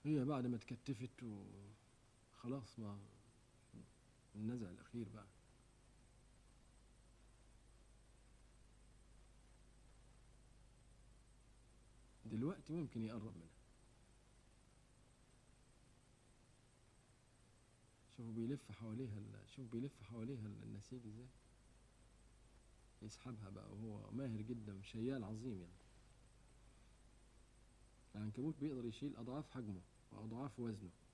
هي بعد ما اتكتفت وخلاص ما النزع الأخير بقى دلوقتي ممكن يقرب منها شوفوا بيلف حواليها ال- شوف بيلف حواليها ال- النسيج ازاي يسحبها بقى وهو ماهر جدا شيال عظيم يعني العنكبوت بيقدر يشيل أضعاف حجمه وأضعاف وزنه